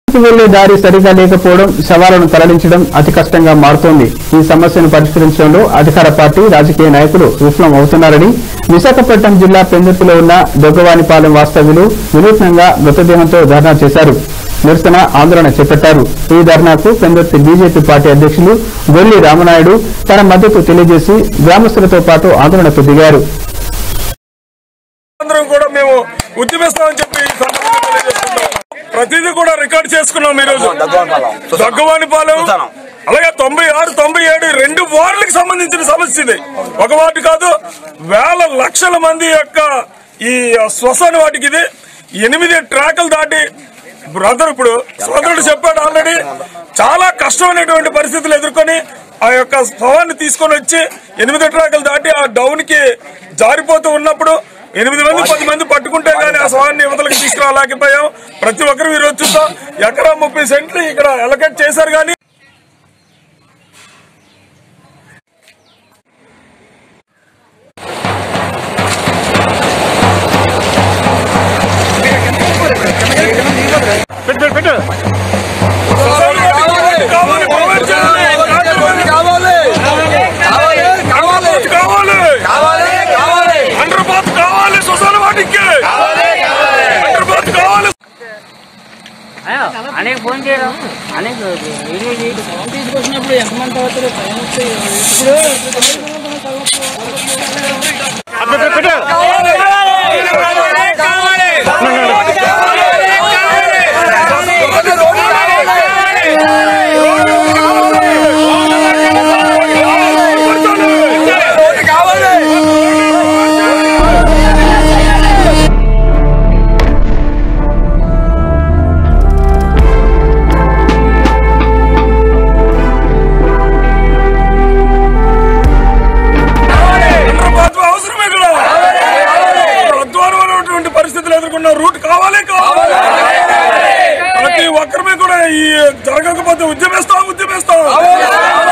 వెళ్లే దారి సరిగా లేకపోవడం శవాలను తరలించడం అతి కష్టంగా మారుతోంది ఈ సమస్యను పరిష్కరించడంలో అధికార పార్టీ రాజకీయ నాయకులు విఫలం అవుతున్నారని విశాఖపట్నం జిల్లా పెందుర్తిలో ఉన్న దొగ్గవానిపాలెం వాస్తవ్యులు వినూత్నంగా మృతదేహంతో ధర్నా చేశారు నిరసన ఆందోళన చేపట్టారు ఈ ధర్నాకు పెందుర్తి బీజేపీ పార్టీ అధ్యక్షులు గొల్లి రామనాయుడు తన మద్దతు తెలియజేసి గ్రామస్తులతో పాటు ఆందోళనకు దిగారు అందరం కూడా మేము ఉద్యమిస్తామని చెప్పి ఈ సందర్భంగా తెలియజేస్తున్నాం ప్రతిదీ కూడా రికార్డ్ చేసుకున్నాం ఈ రోజు దగ్గవానిపాలెం అలాగే తొంభై ఆరు తొంభై ఏడు రెండు వార్డులకు సంబంధించిన సమస్య ఇది ఒక వార్డు కాదు వేల లక్షల మంది యొక్క ఈ శ్వసన వాటికి ఇది ఎనిమిది ట్రాకులు దాటి బ్రదర్ ఇప్పుడు సోదరుడు చెప్పాడు ఆల్రెడీ చాలా కష్టమైనటువంటి పరిస్థితులు ఎదుర్కొని ఆ యొక్క శవాన్ని తీసుకొని వచ్చి ఎనిమిది ట్రాకులు దాటి ఆ డౌన్ కి జారిపోతూ ఉన్నప్పుడు ఎనిమిది మంది పది మంది పట్టుకుంటే గానీ ఆ శవాన్ని యువతలకు తీసుకురాలేకపోయాం ప్రతి ఒక్కరు ఈ రోజు చూస్తాం ఎకరా ముప్పై సెంట్లు ఇక్కడ ఎలకెట్ చేశారు కానీ కావాలి ప్రొవైడ్ చేయాలి కావాలి అండర్ బాత్ కావాలి శ్మశాన వాటికి అండర్ బాత్ కావాలి అనేక ఫోన్ చేయడం అనేక వీడియో చేయడం తీసుకొచ్చినప్పుడు ఎంతమంది అవుతారు టైం వస్తే ఇప్పుడు అండర్ బాత్ అవసరమే కూడా అధ్వానమైనటువంటి పరిస్థితులు ఎదుర్కొన్న రూట్ కావాలి కావాలి ప్రతి ఒక్కరి మీద కూడా ఈ జరగకపోతే ఉద్యమిస్తాం ఉద్యమిస్తాం